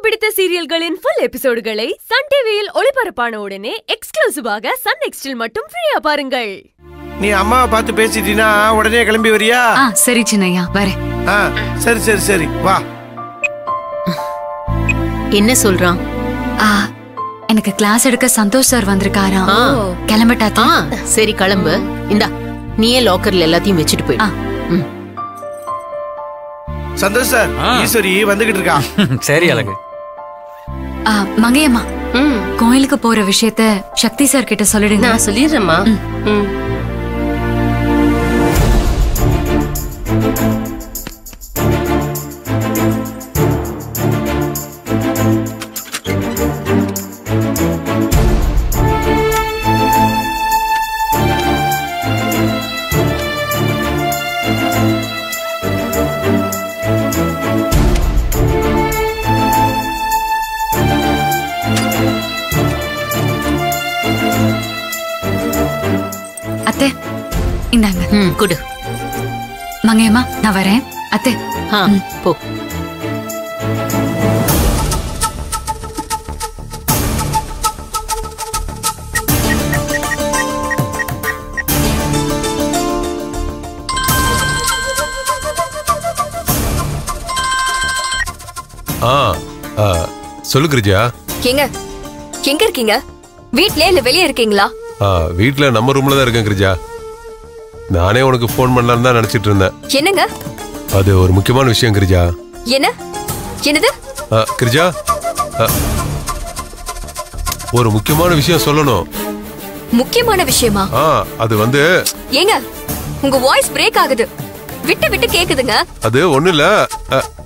பிடித்த சீரியல்களின் full எபிசோடுகளை Sun டிவியில் ஒளிபரப்பான உடனே எக்ஸ்க்ளூசிவாக சன் நெக்ஸ்டில் மட்டும் ஃப்ரீயா பாருங்கள் நீ அம்மாவை பார்த்து பேசிட்டீனா உடனே கிளம்பி வரியா ஆ சரி சின்னையா வரேன் ஆ சரி சரி சரி வா என்ன சொல்றான் ஆ எனக்கு கிளாஸ் எடுக்க சந்தோஷ் சார் வந்திருக்காராம் ஆ. கிளம்பட்டா ஆ சரி கிளம்பு இந்தா நீயே லாக்கர்ல எல்லாத்தையும் வச்சுட்டு போயிடு ஆ. ம். சந்தோஷ் சார் ஆ. ஈஸ்வரி வந்துகிட்டு இருக்கா சரி அழகு ஆ, மங்கையம்மா ம் கோயிலுக்கு போற விஷயத்த சக்தி சார் கிட்ட சொல்லிடுங்க நான் சொல்லிடுறேம்மா ம் அத்தை இந்தாங்க ம் குடு மங்கையம்மா நான் வரேன் அத்தை ஆ போ ஆ ஆ, சொல்லு கிரிஜா எங்க எங்க இருக்கீங்க வீட்லயே இல்ல வெளியே இருக்கீங்களா ஆ, வீட்ல நம்ம ரூம்ல தான் இருக்கேன் கிரிஜா நானே உனக்கு ஃபோன் பண்ணலான்னு தான் நினைச்சிட்டு இருந்தேன் என்னங்க அது ஒரு முக்கியமான விஷயம் கிரிஜா என்ன என்னது ஆ, கிரிஜா ஆ, ஒரு முக்கியமான விஷயம் சொல்லணும் முக்கியமான விஷயமா ஆ அது வந்து ஏங்க உங்க வாய்ஸ் பிரேக் ஆகுது விட்டு விட்டு கேக்குதுங்க அது ஒண்ணு இல்ல ஆ,